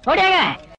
ஓடியாங்க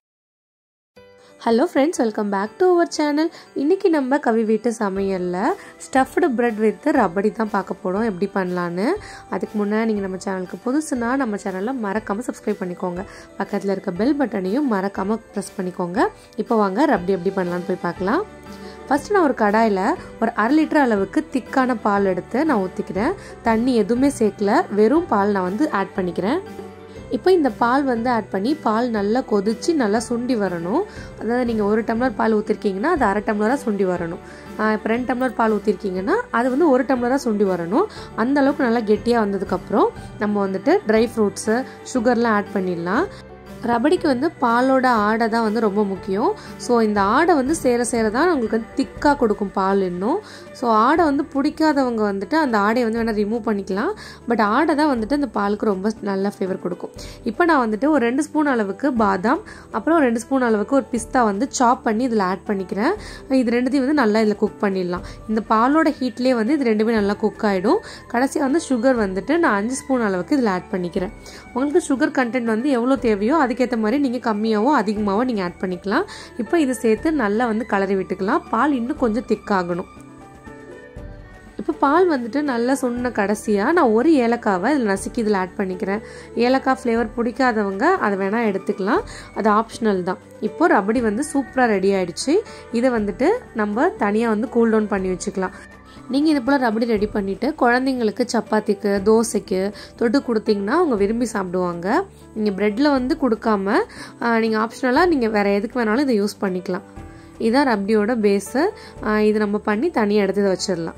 hello friends welcome back to our channel இன்றைக்கி நம்ம கவி வீட்டு சமையலில் ஸ்டஃப்டு பிரெட் வித் ரபடி தான் பார்க்க போகிறோம் எப்படி பண்ணலான்னு அதுக்கு முன்னாடி நீங்கள் நம்ம சேனலுக்கு புதுசுனா நம்ம சேனலில் மறக்காமல் சப்ஸ்கிரைப் பண்ணிக்கோங்க பக்கத்தில் இருக்க பெல் பட்டனையும் மறக்காமல் ப்ரெஸ் பண்ணிக்கோங்க இப்போ வாங்க ரபடி எப்படி பண்ணலான்னு போய் பார்க்கலாம் ஃபஸ்ட்டு நான் ஒரு கடாயில் ஒரு அரை லிட்டர் அளவுக்கு திக்கான பால் எடுத்து நான் ஊற்றிக்கிறேன் தண்ணி எதுவுமே சேர்க்கல வெறும் பால் நான் வந்து ஆட் பண்ணிக்கிறேன் இப்போ இந்த பால் வந்து ஆட் பண்ணி பால் நல்லா கொதிச்சு நல்லா சுண்டி வரணும் அதாவது நீங்கள் ஒரு டம்ளர் பால் ஊற்றிருக்கீங்கன்னா அது அரை டம்ளராக சுண்டி வரணும் இப்போ ரெண்டு டம்ளர் பால் ஊற்றிருக்கீங்கன்னா அது வந்து ஒரு டம்ளராக சுண்டி வரணும் அந்த அளவுக்கு நல்லா கெட்டியாக வந்ததுக்கப்புறம் நம்ம வந்துட்டு ட்ரை ஃப்ரூட்ஸு சுகர்லாம் ஆட் பண்ணிடலாம் ரபடிக்கு வந்து பாலோட ஆடை தான் வந்து ரொம்ப முக்கியம் ஸோ இந்த ஆடை வந்து சேர சேர தான் உங்களுக்கு வந்து திக்காக கொடுக்கும் பால் இன்னும் ஸோ ஆடை வந்து பிடிக்காதவங்க வந்துட்டு அந்த ஆடையை வந்து வேணால் ரிமூவ் பண்ணிக்கலாம் பட் ஆடை தான் வந்துட்டு அந்த பாலுக்கு ரொம்ப நல்ல ஃப்ளேவர் கொடுக்கும் இப்போ நான் வந்துட்டு ஒரு ரெண்டு ஸ்பூன் அளவுக்கு பாதாம் அப்புறம் ரெண்டு ஸ்பூன் அளவுக்கு ஒரு பிஸ்தா வந்து சாப் பண்ணி இதில் ஆட் பண்ணிக்கிறேன் இது ரெண்டுத்தையும் வந்து நல்லா இதில் குக் பண்ணிடலாம் இந்த பாலோட ஹீட்லேயே வந்து இது ரெண்டுமே நல்லா குக் ஆகிடும் கடைசியாக வந்து சுகர் வந்துட்டு நான் அஞ்சு ஸ்பூன் அளவுக்கு இதில் ஆட் பண்ணிக்கிறேன் உங்களுக்கு சுகர் கண்டென்ட் வந்து எவ்வளோ தேவையோ அதுக்கேற்ற மாதிரி நீங்கள் கம்மியாகவோ அதிகமாகவோ நீங்கள் ஆட் பண்ணிக்கலாம் இப்போ இதை சேர்த்து நல்லா வந்து கலரி விட்டுக்கலாம் பால் இன்னும் கொஞ்சம் திக்காகணும் இப்போ பால் வந்துட்டு நல்லா சொன்ன கடைசியாக நான் ஒரு ஏலக்காவை இதில் நசுக்கி இதில் ஆட் பண்ணிக்கிறேன் ஏலக்காய் ஃப்ளேவர் பிடிக்காதவங்க அதை வேணால் எடுத்துக்கலாம் அது ஆப்ஷனல் தான் இப்போ ரபடி வந்து சூப்பராக ரெடி ஆயிடுச்சு இதை வந்துட்டு நம்ம தனியாக வந்து கூல் டவுன் பண்ணி வச்சுக்கலாம் நீங்கள் இது போல் ரபடி ரெடி பண்ணிவிட்டு குழந்தைங்களுக்கு சப்பாத்திக்கு தோசைக்கு தொட்டு கொடுத்தீங்கன்னா அவங்க விரும்பி சாப்பிடுவாங்க நீங்கள் ப்ரெட்டில் வந்து கொடுக்காம நீங்கள் ஆப்ஷனலாக நீங்கள் வேறு எதுக்கு வேணாலும் இதை யூஸ் பண்ணிக்கலாம் இதுதான் ரப்டியோட பேஸு இது நம்ம பண்ணி தனியாக எடுத்து இதை வச்சிடலாம்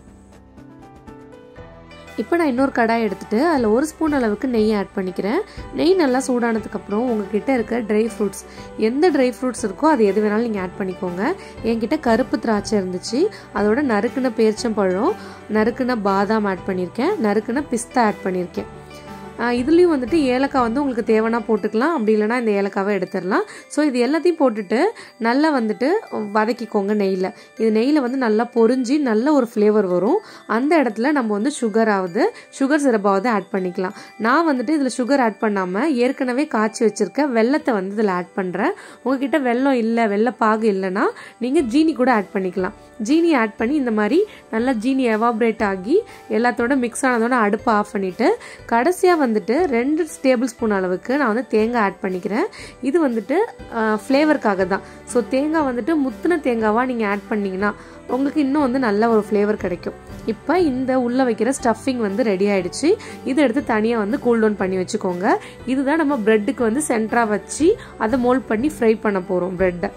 இப்போ நான் இன்னொரு கடாய் எடுத்துகிட்டு அதில் ஒரு ஸ்பூன் அளவுக்கு நெய் ஆட் பண்ணிக்கிறேன் நெய் நல்லா சூடானதுக்கப்புறம் உங்ககிட்ட இருக்க ட்ரை ஃப்ரூட்ஸ் எந்த ட்ரை ஃப்ரூட்ஸ் இருக்கோ அது எது வேணாலும் நீங்கள் ஆட் பண்ணிக்கோங்க என்கிட்ட கருப்பு திராட்சை இருந்துச்சு அதோட நறுக்குன பேரிச்சம்பழம் நறுக்குன பாதாம் ஆட் பண்ணியிருக்கேன் நறுக்குன பிஸ்தா ஆட் பண்ணியிருக்கேன் இதுலேயும் வந்துட்டு ஏலக்காய் வந்து உங்களுக்கு தேவைன்னா போட்டுக்கலாம் அப்படி இல்லைனா இந்த ஏலக்காவை எடுத்துடலாம் ஸோ இது எல்லாத்தையும் போட்டுட்டு நல்லா வந்துட்டு வதக்கிக்கோங்க நெய்யில் இது நெய்யில் வந்து நல்லா பொறிஞ்சி நல்ல ஒரு ஃப்ளேவர் வரும் அந்த இடத்துல நம்ம வந்து சுகராவது சுகர் சிரப்பாவது ஆட் பண்ணிக்கலாம் நான் வந்துட்டு இதில் சுகர் ஆட் பண்ணாமல் ஏற்கனவே காய்ச்சி வச்சுருக்க வெள்ளத்தை வந்து இதில் ஆட் பண்ணுறேன் உங்ககிட்ட வெள்ளம் இல்லை வெள்ளப்பாகு இல்லைன்னா நீங்கள் ஜீனி கூட ஆட் பண்ணிக்கலாம் ஜீனி ஆட் பண்ணி இந்த மாதிரி நல்லா ஜீனி எவாப்ரேட் ஆகி எல்லாத்தோட மிக்ஸ் ஆனதோட அடுப்பை ஆஃப் பண்ணிவிட்டு கடைசியாக வந்துட்டு ரெண்டு டேபிள் ஸ்பூன் அளவுக்கு நான் வந்து தேங்காய் ஆட் பண்ணிக்கிறேன் இது வந்துட்டு ஃப்ளேவருக்காக தான் ஸோ தேங்காய் வந்துட்டு முத்தின தேங்காவாக நீங்கள் ஆட் பண்ணிங்கன்னா உங்களுக்கு இன்னும் வந்து நல்ல ஒரு ஃப்ளேவர் கிடைக்கும் இப்போ இந்த உள்ளே வைக்கிற ஸ்டஃபிங் வந்து ரெடி ஆயிடுச்சு இதை எடுத்து தனியாக வந்து கூல் டவுன் பண்ணி வச்சுக்கோங்க இதுதான் நம்ம ப்ரெட்டுக்கு வந்து சென்டராக வச்சு அதை மோல்ட் பண்ணி ஃப்ரை பண்ண போகிறோம் ப்ரெட்டை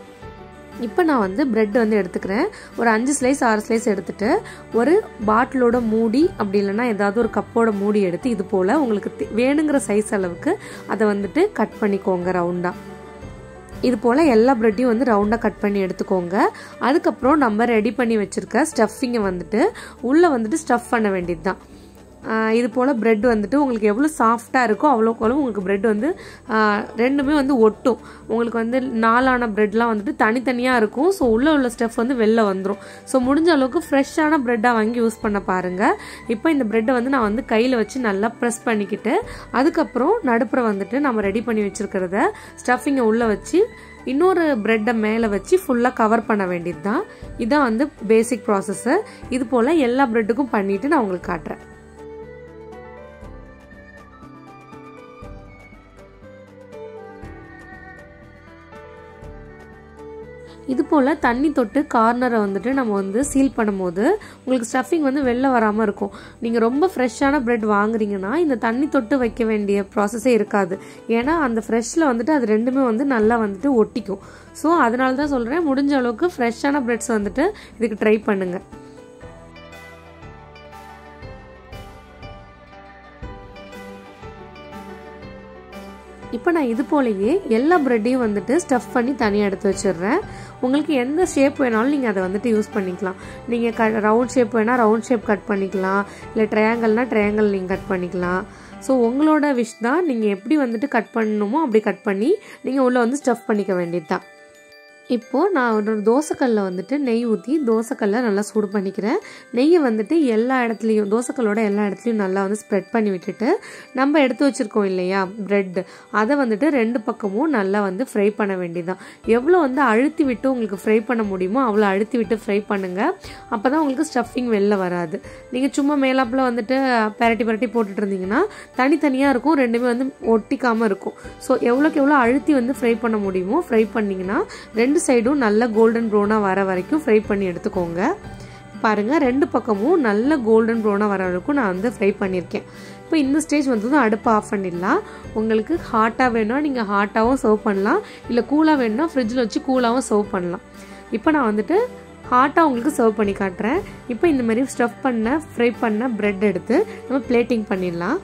இப்போ நான் வந்து ப்ரெட் வந்து எடுத்துக்கிறேன் ஒரு அஞ்சு ஸ்லைஸ் ஆறு ஸ்லைஸ் எடுத்துட்டு ஒரு பாட்டிலோட மூடி அப்படி இல்லைன்னா ஏதாவது ஒரு கப்போட மூடி எடுத்து இது போல் உங்களுக்கு வேணுங்கிற சைஸ் அளவுக்கு அதை வந்துட்டு கட் பண்ணிக்கோங்க ரவுண்டாக இது போல் எல்லா ப்ரெட்டையும் வந்து ரவுண்டாக கட் பண்ணி எடுத்துக்கோங்க அதுக்கப்புறம் நம்ம ரெடி பண்ணி வச்சுருக்க ஸ்டஃபிங்கை வந்துட்டு உள்ளே வந்துட்டு ஸ்டஃப் பண்ண வேண்டியது தான் இது போல் ப்ரெட் வந்துட்டு உங்களுக்கு எவ்வளோ சாஃப்டாக இருக்கோ அவ்வளோக்கு அவ்வளோ உங்களுக்கு ப்ரெட் வந்து ரெண்டுமே வந்து ஒட்டும் உங்களுக்கு வந்து நாலான ப்ரெட்லாம் வந்துட்டு தனித்தனியாக இருக்கும் ஸோ உள்ளே உள்ள ஸ்டெஃப் வந்து வெளில வந்துடும் ஸோ முடிஞ்ச அளவுக்கு ஃப்ரெஷ்ஷான ப்ரெட்டாக வாங்கி யூஸ் பண்ண பாருங்கள் இப்போ இந்த ப்ரெட்டை வந்து நான் வந்து கையில் வச்சு நல்லா ப்ரெஸ் பண்ணிக்கிட்டு அதுக்கப்புறம் நடுப்புற வந்துட்டு நம்ம ரெடி பண்ணி வச்சுருக்கிறத ஸ்டஃபிங்கை உள்ளே வச்சு இன்னொரு ப்ரெட்டை மேலே வச்சு ஃபுல்லாக கவர் பண்ண வேண்டியது தான் இதுதான் வந்து பேசிக் ப்ராசஸ்ஸு இது போல் எல்லா ப்ரெட்டுக்கும் பண்ணிவிட்டு நான் உங்களுக்கு காட்டுறேன் இது போல் தண்ணி தொட்டு கார்னரை வந்துட்டு நம்ம வந்து சீல் பண்ணும்போது உங்களுக்கு ஸ்டஃபிங் வந்து வெளில வராமல் இருக்கும் நீங்கள் ரொம்ப ஃப்ரெஷ்ஷான ப்ரெட் வாங்குறீங்கன்னா இந்த தண்ணி தொட்டு வைக்க வேண்டிய ப்ராசஸே இருக்காது ஏன்னா அந்த ஃப்ரெஷ்ஷில் வந்துட்டு அது ரெண்டுமே வந்து நல்லா வந்துட்டு ஒட்டிக்கும் ஸோ அதனால தான் சொல்கிறேன் முடிஞ்ச அளவுக்கு ஃப்ரெஷ்ஷான ப்ரெட்ஸ் வந்துட்டு இதுக்கு ட்ரை பண்ணுங்கள் இப்போ நான் இது போலயே எல்லா ப்ரெட்டையும் வந்துட்டு ஸ்டஃப் பண்ணி தனியாக எடுத்து வச்சிடுறேன் உங்களுக்கு எந்த ஷேப் வேணாலும் நீங்கள் அதை வந்துட்டு யூஸ் பண்ணிக்கலாம் நீங்கள் க ரவுண்ட் ஷேப் வேணால் ரவுண்ட் ஷேப் கட் பண்ணிக்கலாம் இல்லை ட்ரையாங்கல்னால் ட்ரையாங்கல் நீங்கள் கட் பண்ணிக்கலாம் ஸோ உங்களோட விஷ் தான் நீங்கள் எப்படி வந்துட்டு கட் பண்ணணுமோ அப்படி கட் பண்ணி நீங்கள் உள்ளே வந்து ஸ்டஃப் பண்ணிக்க வேண்டியது தான் இப்போது நான் ஒரு தோசைக்கல்லில் வந்துட்டு நெய் ஊற்றி தோசைக்கல்லை நல்லா சூடு பண்ணிக்கிறேன் நெய்யை வந்துட்டு எல்லா இடத்துலையும் தோசைக்கல்லோட எல்லா இடத்துலையும் நல்லா வந்து ஸ்ப்ரெட் பண்ணி விட்டுட்டு நம்ம எடுத்து வச்சுருக்கோம் இல்லையா ப்ரெட் அதை வந்துட்டு ரெண்டு பக்கமும் நல்லா வந்து ஃப்ரை பண்ண வேண்டியதான் எவ்வளோ வந்து அழுத்தி விட்டு உங்களுக்கு ஃப்ரை பண்ண முடியுமோ அவ்வளோ அழுத்தி விட்டு ஃப்ரை பண்ணுங்கள் அப்போ தான் உங்களுக்கு ஸ்டஃபிங் வெளில வராது நீங்கள் சும்மா மேலாப்பில் வந்துட்டு பெரட்டி பெரட்டி போட்டுட்டு இருந்தீங்கன்னா தனித்தனியாக இருக்கும் ரெண்டுமே வந்து ஒட்டிக்காமல் இருக்கும் ஸோ எவ்வளோக்கு எவ்வளோ அழுத்தி வந்து ஃப்ரை பண்ண முடியுமோ ஃப்ரை பண்ணிங்கன்னா ரெண்டு சைடும் நல்ல கோல்டன் ப்ரௌனாக வர வரைக்கும் ஃப்ரை பண்ணி எடுத்துக்கோங்க பாருங்கள் ரெண்டு பக்கமும் நல்ல கோல்டன் ப்ரௌனாக வர வரைக்கும் நான் வந்து ஃப்ரை பண்ணியிருக்கேன் இப்போ இந்த ஸ்டேஜ் வந்ததும் அடுப்பு ஆஃப் பண்ணிடலாம் உங்களுக்கு ஹாட்டாக வேணும்னா நீங்கள் ஹாட்டாகவும் சர்வ் பண்ணலாம் இல்லை கூலாக வேணும்னா ஃப்ரிட்ஜில் வச்சு கூலாகவும் சர்வ் பண்ணலாம் இப்போ நான் வந்துட்டு ஹாட்டாக உங்களுக்கு சர்வ் பண்ணி காட்டுறேன் இப்போ இந்த மாதிரி ஸ்டஃப் பண்ண ஃப்ரை பண்ண ப்ரெட் எடுத்து நம்ம பிளேட்டிங் பண்ணிடலாம்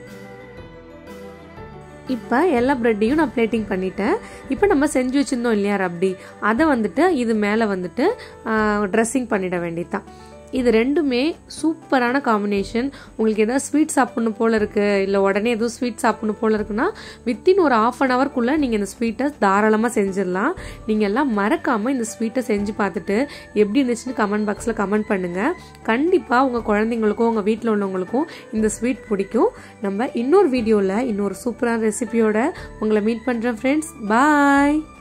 இப்போ எல்லா ப்ரெட்டையும் நான் பிளேட்டிங் பண்ணிட்டேன் இப்போ நம்ம செஞ்சு வச்சுருந்தோம் இல்லையா ரப்டி அதை வந்துட்டு இது மேலே வந்துட்டு ட்ரெஸ்ஸிங் பண்ணிட வேண்டியதுதான் இது ரெண்டுமே சூப்பரான காம்பினேஷன் உங்களுக்கு எதாவது ஸ்வீட் சாப்பிட்ணும் போல் இருக்குது இல்லை உடனே எதுவும் ஸ்வீட் சாப்பிட்ணும் போல் இருக்குன்னா வித்தின் ஒரு ஆஃப் அன் ஹவர்க்குள்ளே நீங்கள் இந்த ஸ்வீட்டை தாராளமாக செஞ்சிடலாம் நீங்கள் எல்லாம் மறக்காமல் இந்த ஸ்வீட்டை செஞ்சு பார்த்துட்டு எப்படி இருந்துச்சுன்னு கமெண்ட் பாக்ஸில் கமெண்ட் பண்ணுங்கள் கண்டிப்பாக உங்கள் குழந்தைங்களுக்கும் உங்கள் வீட்டில் உள்ளவங்களுக்கும் இந்த ஸ்வீட் பிடிக்கும் நம்ம இன்னொரு வீடியோவில் இன்னொரு சூப்பரான ரெசிபியோட உங்களை மீட் பண்ணுறேன் ஃப்ரெண்ட்ஸ் பாய்